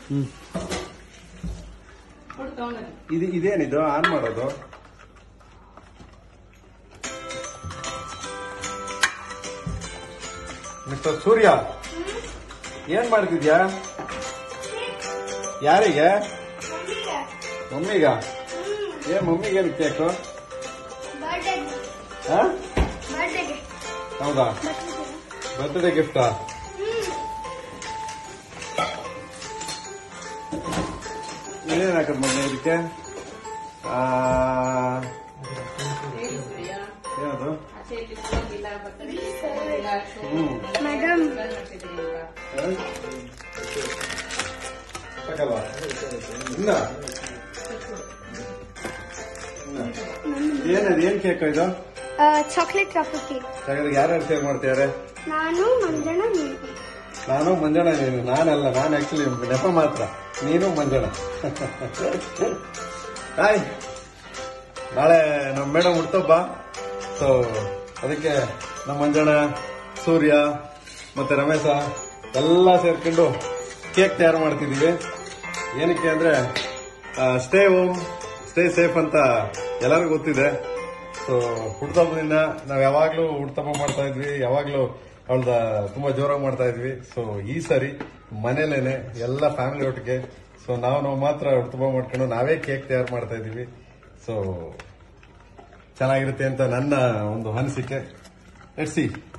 ಹ್ಮ್ ಕೊಡು ತಗೊಂಡು ಇದು ಇದೇನಿದು ಆನ್ ಮಾಡೋದು ಮಿಸ್ಟರ್ ಸೂರ್ಯ ಏನ್ ಮಾಡ್ತಿದ್ಯಾ ಯಾರಿಗೆ ಮಮ್ಮಿಗ ಏನ್ ಮಮ್ಮಿಗೇನು ಕೇಕು ಹಾ ಹೌದಾ ಬರ್ತ್ಡೇ ಗಿಫ್ಟಾ ಏನೇನ್ ಹಾಕದ್ ಮಮ್ಮಿ ಇದಕ್ಕೆ ಆ, ಹೇಗಿದ್ಯಾ ಏನದು ಆಚೆ ಇಟ್ಟಿಲ್ಲ ಬರ್ತಡೇ ಇಲ್ಲ ಹ್ಮ್. ಮೇಡಮ್ ಸಾಕಲ್ವಾ ಇನ್ನ ಇನ್ನ. ಏನದು ಏನ್ ಕೇಕ್ ಇದು ಚಾಕ್ಲೇಟ್ ಟ್ರಫಲ್ ಕೇಕ್ ಹಾಗಾದ್ರೆ ಯಾರ್ಯಾರು ಸೇವ್ ಮಾಡ್ತಿದ್ದಾರೆ ನಾನು ಮಂಜಣ್ಣ ನೀನು ನಾನು ಮಂಜಣ್ಣ ನೀನು ನಾನಲ್ಲ ನಾನು ಆಕ್ಚುಲಿ ನೆಪ ಮಾತ್ರ ನೀನು ಮಂಜಣ್ಣ ಹಾಯ್ ನಾಳೆ ನಮ್ಮ ಮೇಡಮ್ ಹುಡ್ತಬ್ಬ ಸೊ ಅದಕ್ಕೆ ನಮ್ಮ ಮಂಜಣ್ಣ ಸೂರ್ಯ ಮತ್ತೆ ರಮೇಶ ಎಲ್ಲ ಸೇರ್ಕೊಂಡು ಕೇಕ್ ತಯಾರು ಮಾಡ್ತಿದೀವಿ ಏನಕ್ಕೆ ಅಂದ್ರೆ ಸ್ಟೇ ಹೋಮ್ ಸ್ಟೇ ಸೇಫ್ ಅಂತ ಎಲ್ಲರಿಗೂ ಗೊತ್ತಿದೆ ಸೊ ಹುಡ್ತಬ್ಬದಿಂದ ನಾವ್ ಯಾವಾಗ್ಲೂ ಹುಡ್ತಬ್ಬ ಮಾಡ್ತಾ ಇದ್ವಿ ಯಾವಾಗ್ಲೂ ಅವಳ್ದ ತುಂಬಾ ಜೋರಾಗಿ ಮಾಡ್ತಾ ಇದ್ವಿ ಸೊ ಈ ಸರಿ ಮನೇಲೇನೆ ಎಲ್ಲ ಫ್ಯಾಮಿಲಿ ಒಟ್ಟಿಗೆ ಸೊ ನಾವು ನಾವು ಮಾತ್ರ ಹುಡ್ತಬ್ಬ ಮಾಡ್ಕೊಂಡು ನಾವೇ ಕೇಕ್ ತಯಾರು ಮಾಡ್ತಾ ಇದೀವಿ ಸೊ ಚೆನ್ನಾಗಿರುತ್ತೆ ಅಂತ ನನ್ನ ಒಂದು ಅನಿಸಿಕೆ ಲೆಟ್ಸ್ ಸಿ